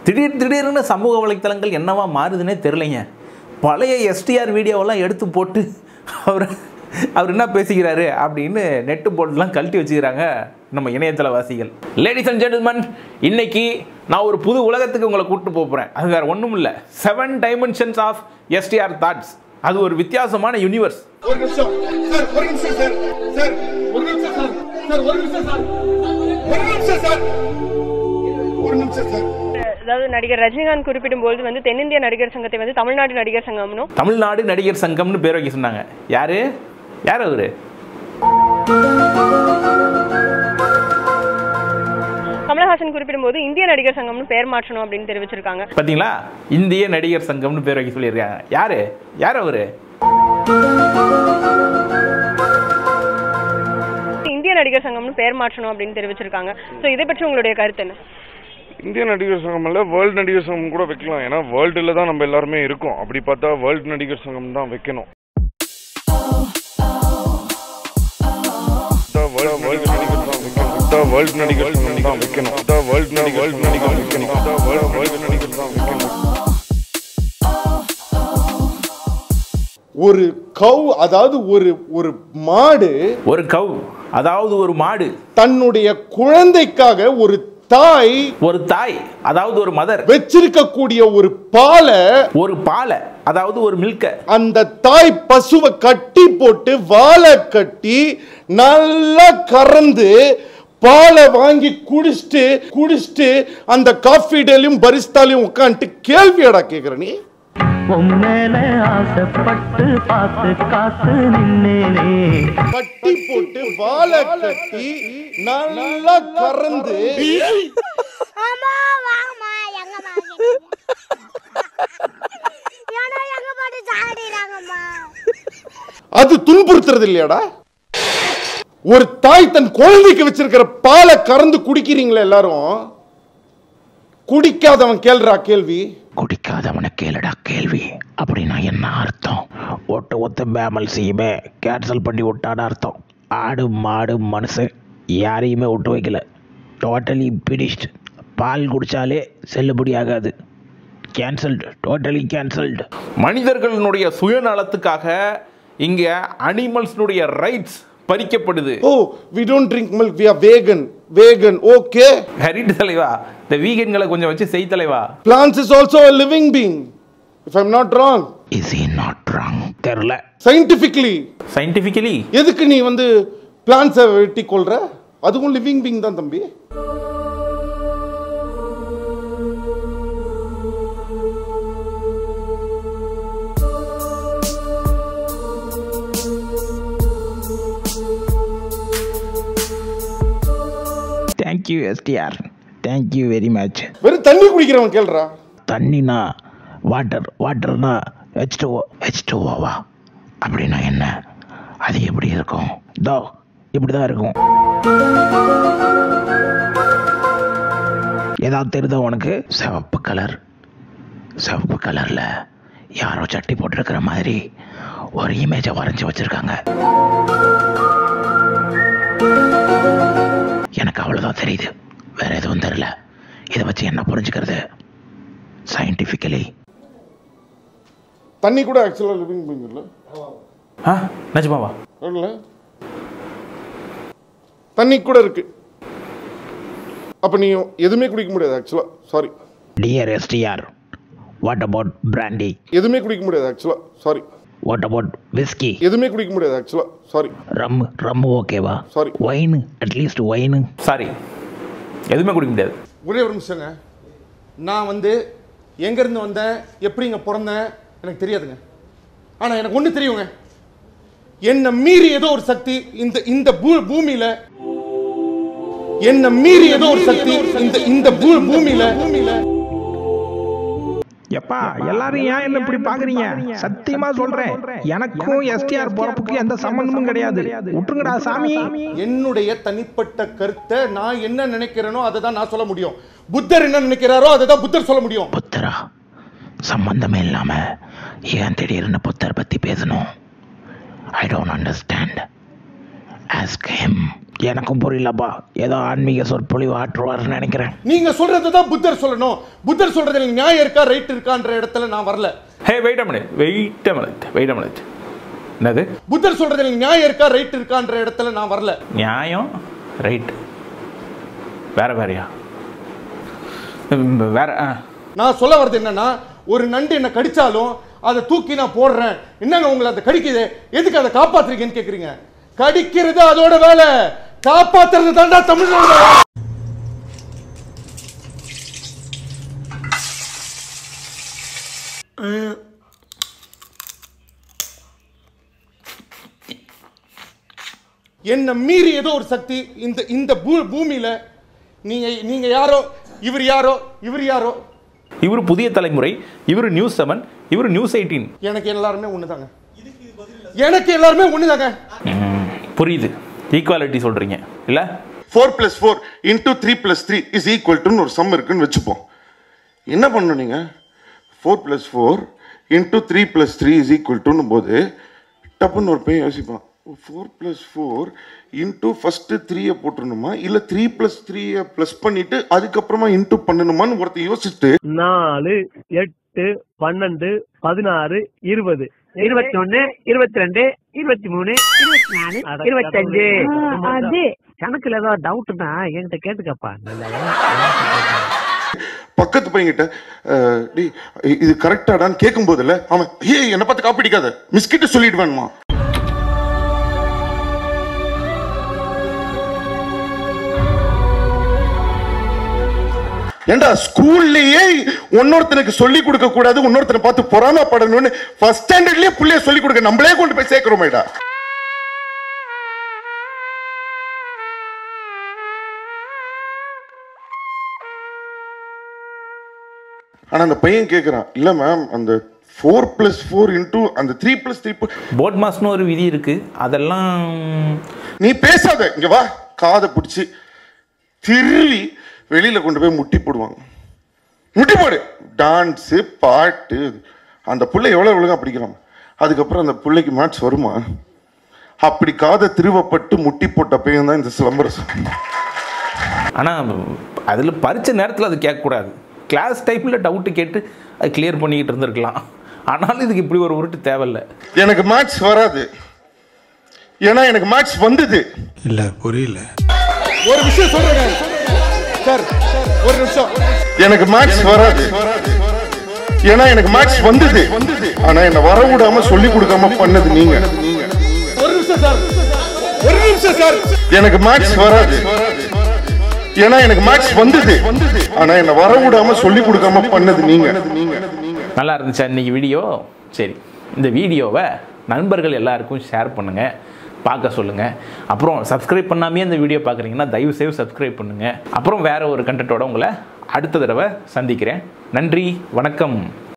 திடீர் திடீர்னு சமூக வலைத்தளங்கள் என்னவா மாறுதுன்னே தெரிலைங்க பழைய எஸ்டிஆர் வீடியோவெல்லாம் எடுத்து போட்டு அவர் அவர் என்ன பேசிக்கிறாரு அப்படின்னு நெட்டு போர்டெலாம் கழட்டி வச்சுக்கிறாங்க நம்ம இணையதள வாசிகள் லேடிஸ் அண்ட் ஜென்டில்மன் இன்னைக்கு நான் ஒரு புது உலகத்துக்கு உங்களை கூப்பிட்டு போகிறேன் அது வேற ஒன்றும் இல்லை seven dimensions of STR thoughts அது ஒரு வித்தியாசமான யூனிவர்ஸ் ஒரு நிமிஷம் சார் ஒரு நிமிஷம் சார் சார் ஒரு நிமிஷம் சார் சார் ஒரு நிமிஷம் சார் ஒரு நிமிஷம் சார் ஒரு நிமிஷம் சார் அதாவது நடிகர் ரஜினிகாந்த் குறிப்பிடும்போது வந்து தென்னிந்திய நடிகர் சங்கத்தை வந்து தமிழ்நாடு நடிகர் சங்கம்னும் தமிழ்நாடு நடிகர் சங்கம்னு பேர் வைக்க சொன்னாங்க யாரு யார் அவரு கமலஹாசன் குறிப்பிடும்போது இந்திய நடிகர் சங்கம்னு பெயர் மாற்றணும் அப்படின்னு தெரிவிச்சிருக்காங்க பார்த்தீங்களா இந்திய நடிகர் சங்கம்னு பேர் வைக்க சொல்லியிருக்காங்க யாரு யார் அவரு இந்திய நடிகர் சங்கம்னு பெயர் மாற்றணும் அப்படின்னு தெரிவிச்சிருக்காங்க ஸோ இதை பற்றி உங்களுடைய கருத்து என்ன இந்திய நடிகர் சங்கம் இல்ல வேர்ல்டு நடிகர் சங்கம் கூட வைக்கலாம் ஏன்னா வேர்ல்டுல தான் நம்ம எல்லாருமே இருக்கோம் அப்படி பார்த்தா வேர்ல்டு நடிகர் சங்கம் தான் வைக்கணும் வேர்ல்டு நடிகர் தான் வைக்கணும் வேர்ல்டு நடிகர் சங்கம் தான் வைக்கணும் வேர்ல்டு நடிகர் வேர்ல்டு நடிகர் வைக்கணும் வேர்ல்டு நடிகர் தான் வைக்கணும் ஒரு கவ் அதாவது ஒரு ஒரு மாடு ஒரு கவ் அதாவது ஒரு மாடு தன்னுடைய குழந்தைக்காக ஒரு தாய் ஒரு தாய் அதாவது ஒரு மதர் வச்சிருக்கக்கூடிய ஒரு பாலை ஒரு பாலை அதாவது ஒரு மில்க அந்த தாய் பசுவை கட்டி போட்டு வாழை கட்டி நல்லா கறந்து பாலை வாங்கி குடிச்சிட்டு குடிச்சிட்டு அந்த காஃபி டேலையும் பரிஸ்தாலையும் உட்காந்துட்டு கேள்வியடா கேக்குற நீ உம்மேல ஆசைப்பட்டு பார்த்து காத்து நின்னேனே கட்டி போட்டு வாழை கட்டி நல்லா கறந்து அம்மா வாங்கம்மா எங்கம்மா ஏன்னா எங்க பாட்டு சாடிறாங்கம்மா அது துன்புறுத்துறது இல்லையாடா ஒரு தாய் தன் குழந்தைக்கு வச்சிருக்கிற பாலை கறந்து குடிக்கிறீங்களா எல்லாரும் குடிக்காதவன் கேள்றா கேள்வி குடிக்காதவனை கேளுடா கேள்வி அப்படின்னா என்ன அர்த்தம் ஒட்டு ஒத்து பேமல் செய்யுமே கேன்சல் பண்ணி விட்டான்னு அர்த்தம் ஆடு மாடு மனுஷன் யாரையுமே விட்டு வைக்கல டோட்டலி பினிஷ்ட் பால் குடித்தாலே செல்லுபடி ஆகாது கேன்சல்டு டோட்டலி கேன்சல்டு மனிதர்களுடைய சுயநலத்துக்காக இங்க அனிமல்ஸ்னுடைய ரைட்ஸ் பறிக்கப்படுது oh we don't drink milk we are vegan vegan okay ஹரிட்டு தலைவா இந்த வீகன்களை கொஞ்சம் வச்சு செய் தலைவா plants is also a living being if I'm not wrong is it not wrong தெரில சயின்டிஃபிக்லி சயின்டிஃபிக்கலி எதுக்கு நீ வந்து பிளான்ஸை வெட்டி கொள்ற அதுவும் லிவிங் பீங் தான் தம்பி thank you STR thank you very much வெறும் தண்ணி குடிக்கிறவன் கேள்றா தண்ணினா வாட்டர் வாட்டர்னா ஹெச் டூஓ ஹெச் டூஓவா அப்படின்னா என்ன அது எப்படி இருக்கும் தோ இப்படி தான் இருக்கும் ஏதாவது தெரியுதா உனக்கு சிவப்பு கலர் சிவப்பு கலரில் யாரோ சட்டி போட்டிருக்கிற மாதிரி ஒரு இமேஜை வரைஞ்சி வச்சிருக்காங்க எனக்கு அவ்வளோதான் தெரியுது வேற எதுவும் தெரியல இதை வச்சு என்ன புரிஞ்சுக்கிறது சயின்டிஃபிக்கலி தண்ணி கூட ஆக்சுவலாக லிவிங் பீங் இல்லை ஆ நிஜமாவா இல்ல தண்ணி கூட இருக்கு அப்ப நீ எதுவுமே குடிக்க முடியாது actually sorry dear STR what about brandy எதுவுமே குடிக்க முடியாது actually sorry what about whisky எதுவுமே குடிக்க முடியாது ஆக்சுவலா சாரி ரம் ரம் ஓகேவா Sorry. Wine at least wine sorry எதுவுமே குடிக்க முடியாது ஒரே ஒரு நிமிஷங்க நான் வந்து எங்கேருந்து வந்தேன் எப்படி இங்கே பிறந்தேன் எனக்கு தெரியாதுங்க ஆனால் எனக்கு ஒன்று தெரியுங்க என்னை மீறி ஏதோ ஒரு சக்தி இந்த இந்த பூ பூமியில என்னை மீறி ஏதோ ஒரு சக்தி இந்த இந்த பூ பூமியில பூமியில எப்பா எல்லாரும் ஏன் என்ன இப்படி பாக்குறீங்க சத்தியமா சொல்றேன் எனக்கும் எஸ்டிஆர் பொறப்புக்கு எந்த சம்பந்தமும் கிடையாது விட்டுருங்கடா சாமி என்னுடைய தனிப்பட்ட கருத்தை நான் என்ன நினைக்கிறேனோ அதை தான் நான் சொல்ல முடியும் புத்தர் என்ன நினைக்கிறாரோ அதை தான் புத்தர் சொல்ல முடியும் புத்தரா சம்பந்தமே இல்லாம ஏன் திடீர்னு புத்தர் பத்தி பேசணும் I don't understand ask him எனக்கும் புரியலப்பா ஏதோ ஆன்மீக சொற்பொழிவு ஆற்றுவார்னு நினைக்கிறேன் நீங்க சொல்றதை தான் புத்தர் சொல்லணும் புத்தர் சொல்றதுல நியாயம் இருக்கா ரைட் இருக்கான்ற இடத்துல நான் வரல hey wait a minute wait a minute wait a minute என்னது புத்தர் சொல்றதுல நியாயம் இருக்கா ரைட் இருக்கான்ற இடத்துல நான் வரல நியாயம் ரைட் வேற வேறயா ம், வேற ஆ நான் சொல்ல வர்றது என்னன்னா ஒரு நண்டு என்ன கடிச்சாலும் அதை தூக்கி நான் போடுறேன் என்னங்க உங்களை அதை கடிக்குது எதுக்கு அதை காப்பாத்துறீங்கன்னு கேக்குறீங்க கடிக்கிறது அதோட வேலை காப்பாத்துறது தாண்டா தமிழோட வேலை. என்னை மீறி ஏதோ ஒரு சக்தி இந்த இந்த பூ- பூமியில நீங்க நீங்க யாரோ இவர் யாரோ இவர் யாரோ இவர் புதிய தலைமுறை இவர் நியூஸ் செவன் இவர் நியூஸ் எயிட்டீன் எனக்கு எல்லாருமே ஒண்ணுதாங்க எனக்கு எல்லாருமே ஒண்ணுதாங்க புரியுது ஈக்குவாலிட்டி சொல்றீங்க இல்ல four plus four into three plus three is equal ஒரு சம் இருக்குன்னு வச்சுப்போம் என்ன பண்ணணும் நீங்க four plus four into three plus three is equal போது டப்புன்னு ஒரு பையன் யோசிப்பான் four plus four into first த்ரீயை போட்டுருணுமா இல்லை த்ரீ ப்ளஸ் த்ரீயை ப்ளஸ் பண்ணிட்டு அதுக்கப்புறமா இன்டூ பண்ணணுமான்னு ஒருத்தன் யோசிச்சுட்டு நாலு எட்டு பன்னெண்டு பதினாறு இருபது இருபத்தி ஒன்னு இருபத்தி ரெண்டு இருபத்தி மூணு இருபத்தி நாலு இருபத்தஞ்சு அது கணக்குல ஏதோ டவுட்னா என்கிட்ட கேட்டுக்கப்பா பக்கத்து பையன்கிட்ட அஹ், டேய் இது கரெக்டாடான்னு கேட்கும் போதில்ல அவன் ஏய் என்னை பார்த்து காப்பி அடிக்காத மிஸ்கிட்ட சொல்லிட்டு வேணுமா ஏண்டா ஸ்கூல்லயே இன்னொருத்தனுக்கு சொல்லி கொடுக்க கூடாது இன்னொருத்தனை பார்த்து பொறாமப்படணும்னு ஃபர்ஸ்ட் ஸ்டாண்டர்ட்லயே புள்ளைய சொல்லி கொடுக்க நம்மளே கொண்டு போய் சேர்க்கிறோமேடா ஆனா அந்த பையன் கேக்குறான் இல்ல மேம் அந்த ஃபோர் பிளஸ் ஃபோர் இன்டூ அந்த த்ரீ பிளஸ் த்ரீ போட் மாஸ்னு ஒரு விதி இருக்கு அதெல்லாம் நீ பேசாத இங்க வா காதை பிடிச்சி திருவி வெளியில கொண்டு போய் முட்டி போடுவாங்க முட்டி போடு டான்ஸு பாட்டு அந்த புள்ளை எவ்வளவு ஒழுங்கா படிக்கிறான் அதுக்கப்புறம் அந்த பிள்ளைக்கு மேட்ச் வருமா அப்படி காதை திருவப்பட்டு முட்டி போட்ட பையன் தான் இந்த சிலம்பரசன் ஆனால் அதில் பரிச்ச நேரத்தில் அது கேட்கக்கூடாது கிளாஸ் டைப்பில் டவுட்டு கேட்டு அது கிளியர் பண்ணிக்கிட்டு இருந்திருக்கலாம் ஆனாலும் இதுக்கு இப்படி ஒரு உருட்டு தேவையில்லை எனக்கு மேட்ச் வராது ஏன்னா எனக்கு மேட்ச் வந்தது இல்ல புரியல ஒரு விஷயம் சொல்றேங்க சார் ஒரு நிமிஷம் எனக்கு மேட்ச் வராது ஏன்னா எனக்கு மேட்ச் வந்தது ஆனா என்ன வர விடாம சொல்லி கொடுக்காம பண்ணது நீங்க ஒரு நிமிஷம் சார் ஒரு நிமிஷம் சார் எனக்கு மேட்ச் வராது ஏன்னா எனக்கு மேட்ச் வந்தது ஆனா என்ன வர விடாம சொல்லி கொடுக்காம பண்ணது நீங்க நல்லா இருந்துச்சா இன்னைக்கு வீடியோ சரி இந்த வீடியோவை நண்பர்கள் எல்லாருக்கும் ஷேர் பண்ணுங்கள் பார்க்க சொல்லுங்கள் அப்புறம் சப்ஸ்கிரைப் பண்ணாமே இந்த வீடியோ பார்க்குறீங்கன்னா தயவு செய்து சப்ஸ்கிரைப் பண்ணுங்கள் அப்புறம் வேறு ஒரு கண்டென்ட்டோட உங்களை அடுத்த தடவை சந்திக்கிறேன் நன்றி வணக்கம்